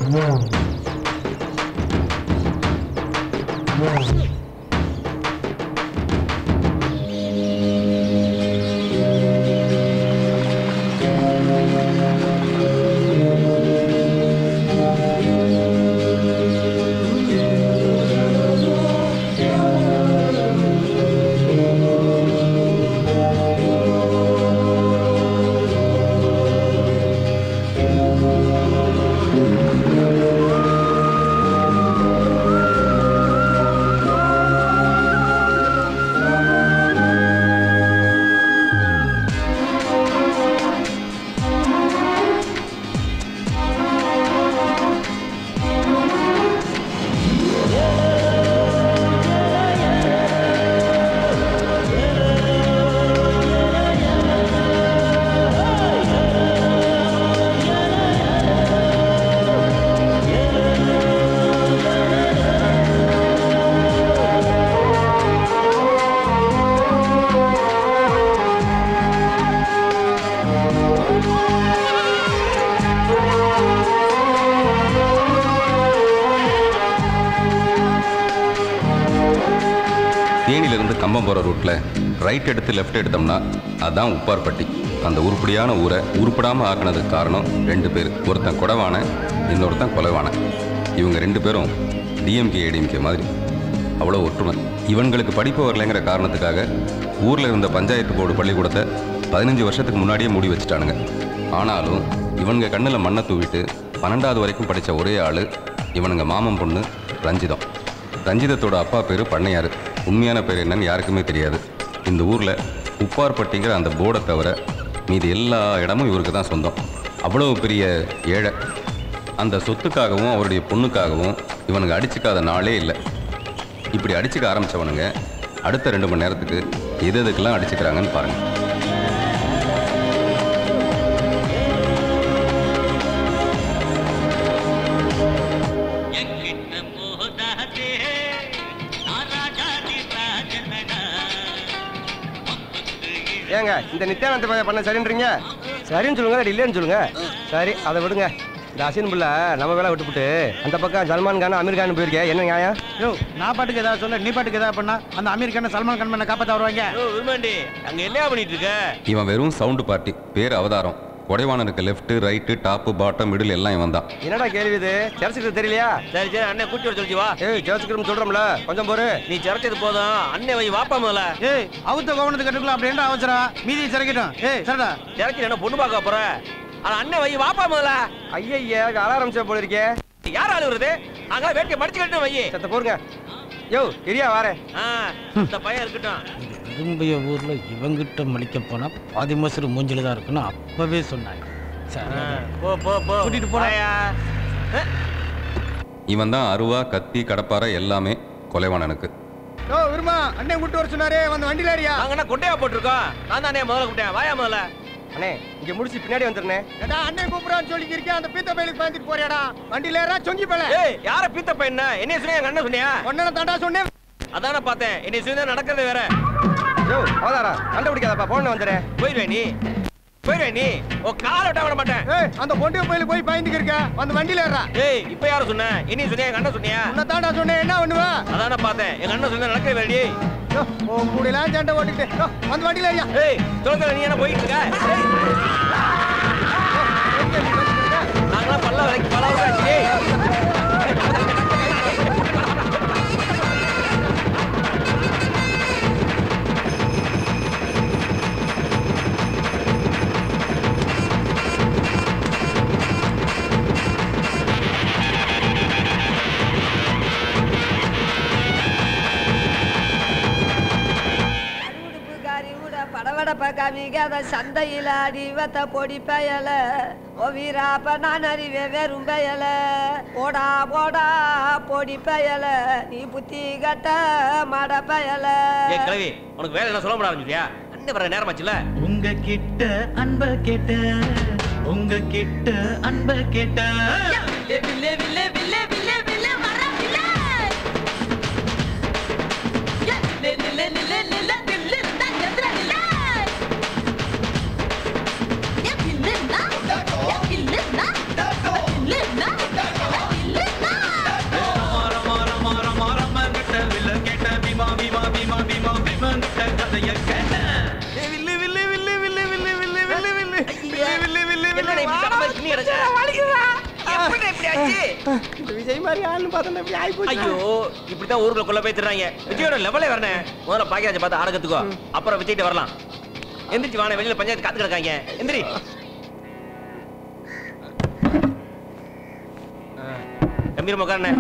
தேனியிலிருந்து கம்பம் போகிற ரூட்டில் ரைட் எடுத்து லெஃப்ட் எடுத்தோம்னா அதான் உப்பார்பட்டி அந்த உருப்படியான ஊரை உருப்படாமல் ஆக்குனதுக்கு காரணம் ரெண்டு பேர் ஒருத்தன் கொடவான இன்னொருத்தன் கொலைவான இவங்க ரெண்டு பேரும் டிஎம்கே ஏடிஎம்கே மாதிரி அவ்வளோ ஒற்றுமை இவங்களுக்கு படிப்பு வரலைங்கிற காரணத்துக்காக ஊரில் இருந்த பஞ்சாயத்து போர்டு பள்ளிக்கூடத்தை பதினஞ்சு வருஷத்துக்கு முன்னாடியே மூடி வச்சுட்டானுங்க ஆனாலும் இவனுங்க கண்ணில் மண்ணை தூவிட்டு பன்னெண்டாவது வரைக்கும் படித்த ஒரே ஆள் இவனுங்க மாமன் பொண்ணு ரஞ்சிதம் ரஞ்சிதத்தோட அப்பா பேர் பண்ணையார் உண்மையான பேர் என்னன்னு யாருக்குமே தெரியாது இந்த ஊரில் உப்பார்பட்டிங்கிற அந்த போர்டை தவிர மீதி எல்லா இடமும் இவருக்கு தான் சொந்தம் அவ்வளோ பெரிய ஏழை அந்த சொத்துக்காகவும் அவருடைய பொண்ணுக்காகவும் இவனுங்க அடிச்சுக்காத நாளே இல்லை இப்படி அடிச்சுக்க ஆரம்பித்தவனுங்க அடுத்த ரெண்டு மணி நேரத்துக்கு எது எதுக்கெல்லாம் அடிச்சுக்கிறாங்கன்னு பாருங்கள் எங்கிட்ட போதாதே நாராஜாதி ராஜனடா ஏங்க இந்த நித்யானந்த பையன் பண்ண சரின்றீங்க சரின்னு சொல்லுங்க இல்லாட்டி இல்லைன்னு சொல்லுங்க சரி அதை விடுங்க இந்த அசின் புள்ள நம்ம வேலை விட்டுப்புட்டு அந்த பக்கம் சல்மான் கான் அமீர் கான் போயிருக்கேன் என்ன நியாயம் யோ நான் பாட்டுக்கு ஏதாவது சொல்ல நீ பாட்டுக்கு ஏதாவது பண்ணா அந்த அமீர் கான சல்மான் கான் பண்ண காப்பாத்த வருவாங்க விரும்பாண்டி அங்க என்ன பண்ணிட்டு இருக்க இவன் வெறும் சவுண்டு பார்ட்டி பேர் அவதாரம் கொடைவானனுக்கு left right top bottom middle எல்லாம் இவன் தான் என்னடா கேள்வி இது சர்ச்சுக்கு தெரியலையா சரி சரி அண்ணன் கூட்டி வர சொல்லிச்சு வா ஏய் சர்ச்சுக்கு சொல்றோம்ல கொஞ்சம் போரு நீ சிறச்சது போதும் அண்ணன் வை வாப்பா முதல்ல ஏய் அவுத்த கோவணத்து கட்டுக்கலாம் அப்படின்ற அவசரம் மீதி சிறக்கட்டும் ஏய் சரிடா சிறச்சி என்ன பொண்ணு பார்க்க போற ஆனா அண்ணன் வை வாப்பா முதல்ல ஐயா அலாரம் போல இருக்கே யார் ஆளு வருது நாங்களா வேட்டியை மடிச்சு கட்டு வை சத்த போருங்க யோ இரியா வாரேன் ஆ, இந்த பையன் இருக்கட்டும் விரும்பிய ஊர்ல இவங்கிட்ட மலிக்க போனா பாதி மசுறு மூஞ்சில தான் இருக்குன்னு அப்பவே சொன்னாங்க சரி ஆ, போ போ போ கூட்டிட்டு போடா. வாயா. இவன் தான் அருவா கத்தி கடப்பாரை எல்லாமே கொலைவானனுக்கு ஓ விருமா அண்ணன் கூட்டு வர சொன்னாரே வந்து வண்டியில ஏறியா நாங்க என்ன கொட்டையா போட்டிருக்கோம் நான் தானே முதல்ல கூப்பிட்டேன் வாயா முதல்ல அண்ணே இங்க முடிச்சு பின்னாடி வந்துருனே ஏடா அண்ணன் கூப்பிடுறான்னு சொல்லி இருக்கேன் அந்த பீத்த பயிலுக்கு பாய்ந்துட்டு போறியாடா வண்டியில ஏறா சொங்கி பல ஏய் யார பீத்த பையன் என்ன சொன்னியா எங்க அண்ணன் சொன்னியா ஒன்னன தாண்டா சொன்னேன் அதானே பார்த்தேன் என்னை சொல்லி நடக்கிறது வேற யோ அவதாரா கண்டுபிடிக்காதப்பா போன வந்துடுறேன் போயிடுவேன் நீ போயிடுவேன் நீ உன் காலை விட்ட விட மாட்டேன் ஏய் அந்த பொண்டிய பயிலுக்கு போய் பாய்ந்துக்கு இருக்க வந்து வண்டியில ஏறா ஏய் இப்ப யார சொன்ன என்ன சொன்னியா எங்க அண்ணன் சொன்னியா உன்னை தாண்டா சொன்னேன் என்ன பண்ணுவ அதானே பார்த்தேன் எங்க அண்ணன் சொன்ன நடக்கிறது வேறடி யோ, உன் கூடலாம் சண்டை ஓட்டிக்கிட்டு யோ, வந்து வண்டியில ஏறியா ஏய் சொல்லுங்க நீ என்ன போயிட்டு இருக்க ஏய், நாங்களாம் பல்ல வரைக்கும் பல வருஷம் ஆச்சு ஏய். அருவுடுப்புக்காரி கூட படவடப்ப காமிக்காத சந்தையில அடிவத்த பொடி பயல ஓ வீராப்ப நான் அறிவே வெறும் பயல போடா போடா பொடி பயல நீ புத்தி கட்ட மட பயல ஏய் கிழவி உனக்கு வேலை என்ன சொல்ல முடியாது சொல்லியா அண்ணன் வர நேரம் ஆச்சுல உங்க கிட்ட அன்ப கேட்ட உங்க கிட்ட அன்ப கேட்ட வில்லே வில்லே வில்லே வில்லே வில்லே வர வில்லே நில்லே நில்லே நில்லே நில்லே நில்லே தான் எதிர நில்லே ஏ வில்லே நா ஏ வில்லே நா வில்லே நா ஆச்சு இந்த விஜய் மாதிரி ஆள்னு பார்த்தா இப்படி ஆகி போச்சு ஐயோ இப்படித்தான் ஊருக்குள்ள கொள்ள போய் திடுறாங்க விஜயோட லெவலே வரனே முதல்ல பாக்கியராஜ பார்த்து ஆடகத்துக்கோ அப்புறம் விஜய்கிட்ட வரலாம் எந்திரிச்சு வாணே வெளியில பஞ்சாயத்து காத்து கிடக்காங்க எந்திரி ஆ, கம்பீரமா உட்காருண்ணே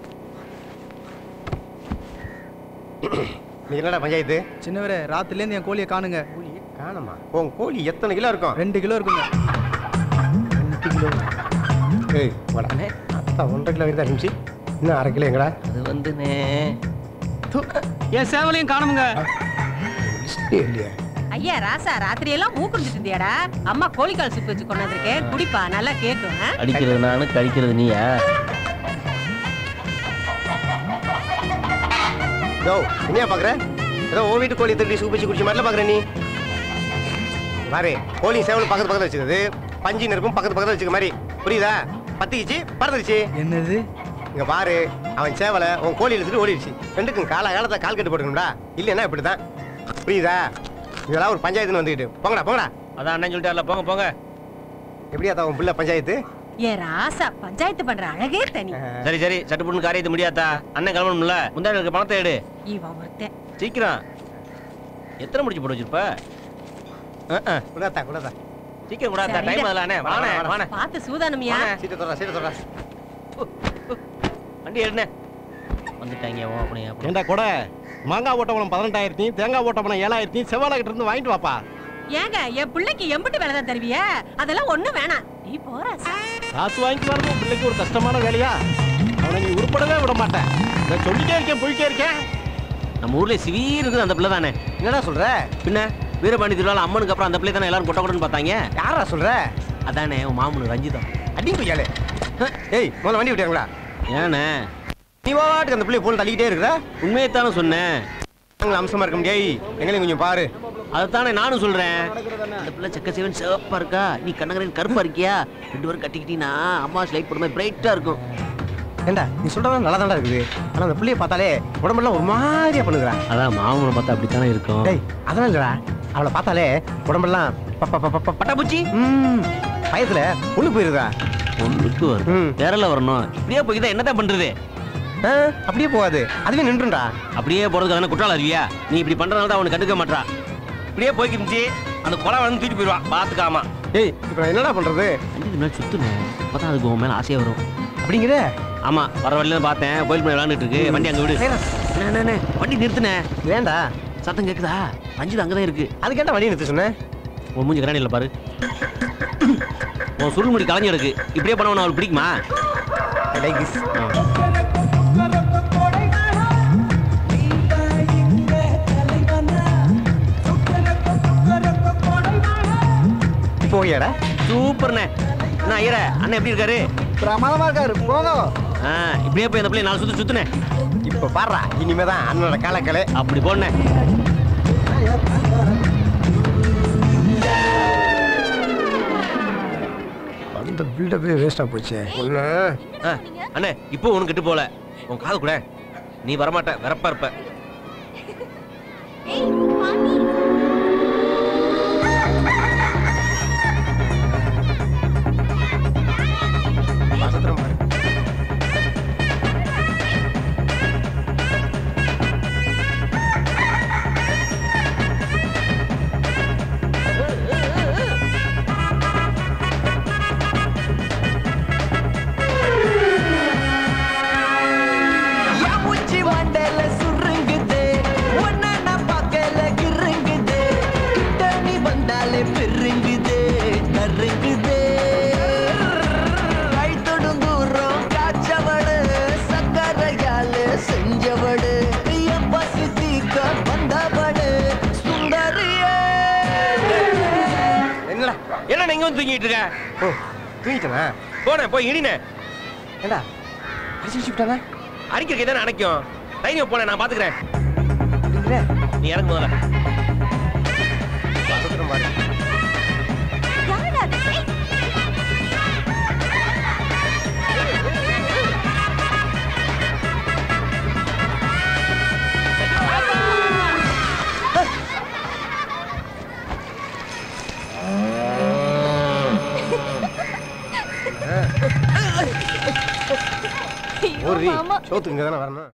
நீ என்னடா பஞ்சாயத்து சின்னவரே ராத்திரிலேருந்து என் கோழியை காணுங்க காணமா உன் கோழி எத்தனை கிலோ இருக்கும் ரெண்டு கிலோ இருக்குங்க ஏய் வாடா அத்தா ஒன்றரை கிலோ இருந்தா நிமிஷி இன்னும் அரை கிலோ எங்கடா அது வந்துனே என் சேவலையும் காணுமுங்க லிஸ்டே இல்லையா ஐயா ராசா ராத்திரி எல்லாம் ஊக்குறிச்சிட்டு இருந்தியாடா அம்மா கோழிக்கால் சூப் வச்சு கொண்டு வந்திருக்கேன் குடிப்பா நல்லா கேக்கும் ஆ? அடிக்கிறது நானு கழிக்கிறது நீயா யோ என்னையா பாக்குற ஏதோ உன் வீட்டு கோழி திருடி சூப் வச்சு குடிச்ச மாதிரில பாக்குற நீ பாரு கோழி சேவல் பக்கத்து பக்கத்துல வச்சுக்கிறது பஞ்சு நெருப்பும் பக்கத்து பக்கத்துல வச்சுக்க மாதிரி புரியுதா பத்திக்கிச்சு பறந்துருச்சு என்னது இங்க பாரு அவன் சேவலை உன் கோழி எடுத்துட்டு ஓடிடுச்சு ரெண்டுக்கும் கால காலத்தை கால் கட்டு போட்டுக்கணும்டா இல்லைன்னா இப்படிதான் புரியுதா இதெல்லாம் ஒரு பஞ்சாயத்துன்னு வந்துக்கிட்டு போங்கடா போங்கடா அதான் அண்ணன் சொல்லிட்டார்ல போங்க போங்க எப்படியா தான் உன் பிள்ளை பஞ்சாயத்து ஏன் ராசா பஞ்சாயத்து பண்ற அழகே தனி சரி சரி சட்டு புண்ணு காரியத்தை முடியாதா அண்ணன் கிளம்பணும்ல முந்தாடி இருக்க பணத்தை எடு இவன் ஒருத்தன் சீக்கிரம் எத்தனை முடிச்சு போட்டு வச்சிருப்ப ஆ, ஆ. குடாத்தா குடாத்தா சீக்கிரம் கூட சரிடா. டைம் அதில் அண்ணே வாணே வாணே, வாணே பார்த்து சூதானமியா வாணே. சீட்டை தொடரா சீட்டை தொடரா வண்டி எடுண்ணே வந்துட்டாங்க ஓ அப்படியே அப்படி ஏண்டா கூட மாங்காய் ஓட்டப்பணம் பதினெட்டாயிரத்தி தேங்காய் ஓட்டப்பணம் ஏழாயிரத்தி செவ்வாழை கிட்ட இருந்து வாங்கிட்டு வாப்பா ஏங்க என் பிள்ளைக்கு எம்பிட்டு வேலை தான் தருவிய அதெல்லாம் ஒண்ணும் வேணாம் நீ போற காசு வாங்கிட்டு வரது உன் பிள்ளைக்கு ஒரு கஷ்டமான வேலையா அவனை நீ உருப்படவே விட மாட்டேன் நான் சொல்லிட்டே இருக்கேன் போயிட்டே இருக்கேன் நம்ம ஊர்ல சிவீர் இருக்குது அந்த பிள்ளை தானே என்னடா சொல்ற பின்ன வீரபாண்டி திருவிழா அம்மனுக்கு அப்புறம் அந்த பிள்ளை தானே எல்லாரும் கொட்ட கொட்டன்னு பார்த்தாங்க யாரா சொல்ற அதானே உன் மாமனு ரஞ்சிதம் அடி கொய்யாலே ஏய் முதல்ல வண்டி விட்டாங்களா ஏண்ணே நீ வாட்டுக்கு அந்த பிள்ளைய போல் தள்ளிக்கிட்டே இருக்கிற உண்மையை தானே சொன்னேன் நாங்களும் அம்சமா இருக்க முடியாது எங்களையும் கொஞ்சம் பாரு அதைத்தானே நானும் சொல்றேன் அந்த பிள்ளை செக்க சிவன் சிவப்பா இருக்கா நீ கண்ணகரன் கருப்பா இருக்கியா ரெண்டு பேரும் கட்டிக்கிட்டீங்கன்னா அம்மா லைட் போடும்போது பிரைட்டா இருக்கும் ஏண்டா நீ சொல்றது நல்லா தான்டா இருக்குது ஆனா அந்த பிள்ளைய பார்த்தாலே உடம்பெல்லாம் ஒரு மாதிரியா பண்ணுகிறா அதான் மாமனை பார்த்தா அப்படித்தானே இருக்கும் டேய் அதெல்லாம் இல்லடா அவளை பார்த்தாலே உடம்பெல்லாம் ப- ப- ப- ப- ப- பட்டாபூச்சி ம் பயத்துல ஒண்ணு போயிருதா ஒன்றுக்கு வரும் ம். வேறல வரணும் இப்படியே போய் என்னதான் பண்றது ஆ, அப்படியே போகாது அதுவே நின்றுண்டா அப்படியே போறதுக்கு தானே குற்றாலம் அறிவியா நீ இப்படி பண்றதுனால தான் அவனுக்கு கண்டுக்க மாட்டா இப்படியே போய்க்கிருந்துச்சு அந்த கொலை வந்து தூக்கிட்டு போயிடுவா பாத்துக்காமா ஏய் இப்போ நான் என்னடா பண்றது அஞ்சு முன்னாடி சுத்துனேன் அப்பதான் அதுக்கு உன் மேல ஆசையா வரும் அப்படிங்கிற ஆமா வர வழியில பார்த்தேன் கோயில் மேல விளாண்டுட்டு இருக்கு வண்டி அங்க விடு அண்ணே, அண்ணே, அண்ணே, வண்டி நிறுத்துனே வேண்டா சத்தம் கேக்குதா ரஞ்சித் அங்கதான் இருக்கு அதுக்கேட்ட வழி நிறுத்த சொன்னேன் உன் மூஞ்சி கரணியில் பாரு உன் சுருள்முடி கலைஞர் இருக்கு இப்படியே பண்ண அவளுக்கு பிடிக்குமா லைக் திஸ் இப்போ ஓகேடா சூப்பர்ண்ணே என்ன ஐயர அண்ணன் எப்படி இருக்காரு பிரமாதமா இருக்காரு போங்க ஆ இப்படியே போய் அந்த பிள்ளை நாலு சுத்து சுத்துனே இப்போ பாடுறா இனிமே தான் அண்ணனோட காலக்கலை அப்படி போனே அந்த பில்டப்பே வேஸ்டா போச்சே ஒன்று அண்ணே இப்போ உனக்கு கிட்டு போல உன் காது கூட நீ வரமாட்ட வெறப்பா இருப்ப பசத்திரம் பாரு உச்சி மண்டல சுருங்குது ஒன்ன நான் பார்க்கல கிருங்குது கிட்ட நீ வந்தாலே பெருங்குது நறுங்குது ரைத்தொடும் தூரம் காய்ச்சவடு சக்கரையால செஞ்சவடு என் பசி தீக்க வந்தவடு சுந்தரியே என்னடா என்ன நீங்க வந்து தூங்கிட்டு இருக்க ஓ தூங்கிட்டனா போனே போய் இடினே ஏண்டா அடிச்சு வச்சு விட்டானா அடிக்கிறதுக்கு தானே அணைக்கும் தைரியம் போனேன் நான் பாத்துக்கிறேன் அப்படிங்கிற நீ இறங்கு முதல்ல பசத்திரம் பாரு சரி ஆமா. சோத்துக்கு இங்கே தானே வரணும்